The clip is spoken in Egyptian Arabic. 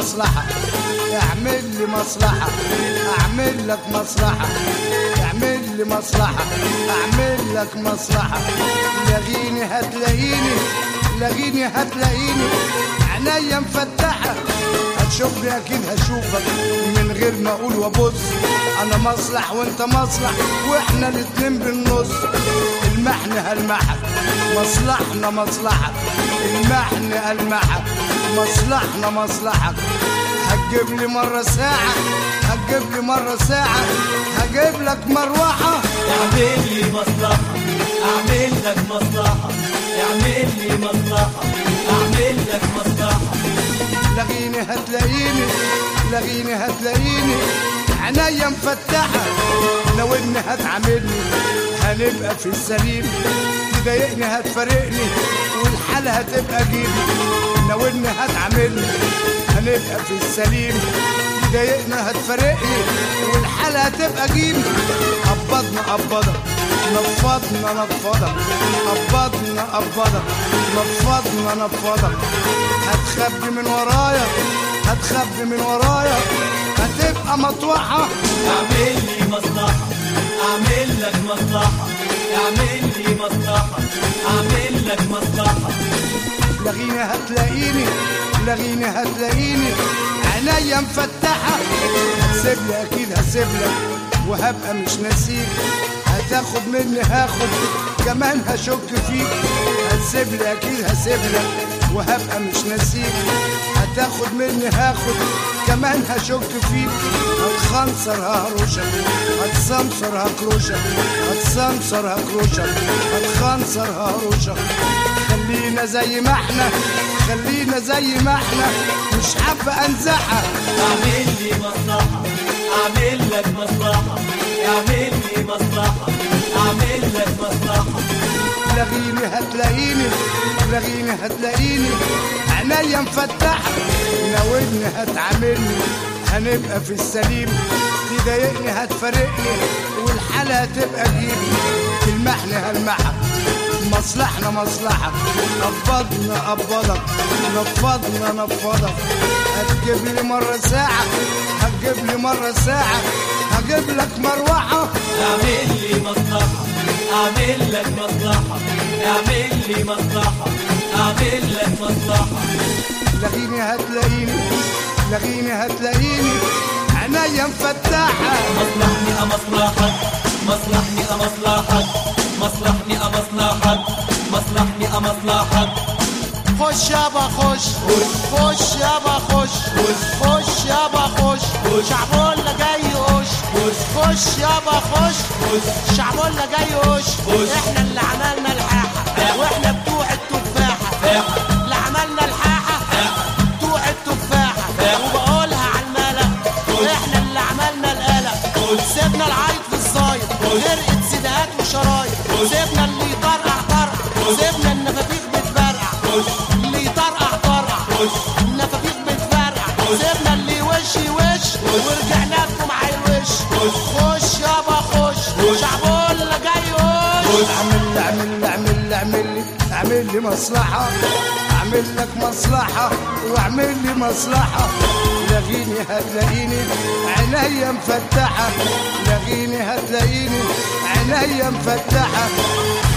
مصلحة اعمل لي مصلحة اعمل لك مصلحة اعمل لي مصلحة اعمل لك مصلحة لغيني هتلاقيني لغيني هتلاقيني عينيا مفتحة هتشوفني اكيد هشوفك من غير ما اقول وابص انا مصلح وانت مصلح واحنا الاتنين بالنص المحن هلمحك مصلحنا مصلحك المحن هلمحك مصلحنا مصلحك هتجيب لي مرة ساعة هتجيب لي مرة ساعة هجيب لك مروحة اعمل لي مصلحة اعمل لك مصلحة اعمل لي مصلحة اعمل لك مصلحة لغيني هتلاقيني لغيني هتلاقيني عينيا مفتحة لو اني هتعاملني هنبقى في السليم تضايقني هتفارقني والحالة هتبقى جيبي لو اني هتعاملني هنبقى في السليم تضايقنا هتفارقني والحالة هتبقى جيبي قبضنا قبضك نفضنا نفضك قبضنا قبضك نفضنا نفضك هتخبي من ورايا هتخبي من ورايا هتبقى مطوحة اعمل لي مصلحة اعمل لك مصلحة اعمل لي مصلحة اعمل لك مصلحة لغيني هتلاقيني لغيني هتلاقيني عينيا مفتحة هتسيب لي أكيد هسيب لك وهبقى مش ناسيك هتاخد مني هاخد كمان هشك فيك هتسيب لي أكيد هسيب لك وهبقى مش ناسيك هتاخد مني هاخد كمان هشك فيك هتخنصر ههرشك هتسمسر هكروشك هتسمسر هكروشك هتخنصر ههرشك خلينا زي ما احنا خلينا زي ما احنا مش حابة انزعها اعمل لي مصلحة اعمل لك مصلحة اعمل لي مصلحة اعمل لك مصلحة لغيني هتلاقيني لغيني هتلاقيني عينيا مفتحة ناولني هتعاملني هنبقى في السليم تضايقني هتفارقني والحالة هتبقى جيبي المحن هلمحك مصلحنا مصلحة قبضنا قبضك نفضنا نفضك هتجيب لي مرة ساعة هتجيب لي مرة ساعة هجيب لك مروحة اعمل لي مصلحة اعمل لك مصلحة اعمل لي مصلحة اعمل لك مصلحة لغيني هتلاقيني لغيني هتلاقيني عينيا مفتحة مصلحني أمصلحك مصلحني أمصلحك مصلحني أمصلحك مصلحني أمصلحك خش يابا خش خش يابا خش خش يابا خش شعبولة جاي وش خش يابا خش شعبولة جاي وش احنا اللي عملنا الحاحة واحنا بتوع التفاحة اللي عملنا الحاحة بتوع التفاحة وبقولها على الملأ احنا اللي عملنا القلق سيبنا العيط في الزايد غرقت سيدات وشرايط سيبنا اللي يطرقع طرقع سيبنا النفافيخ بتفرقع اللي يطرقع طرقع النفافيخ بتفرقع سيبنا اللي وش وش ورجعنا لكم على الوش خش يابا خش شعبولة جاي وش اعمل لي اعمل لي اعمل لي اعمل لي اعمل لي مصلحة اعمل لك مصلحة واعمل لي مصلحة لغيني هتلاقيني عينيا مفتحة لغيني هتلاقيني عينيا مفتحة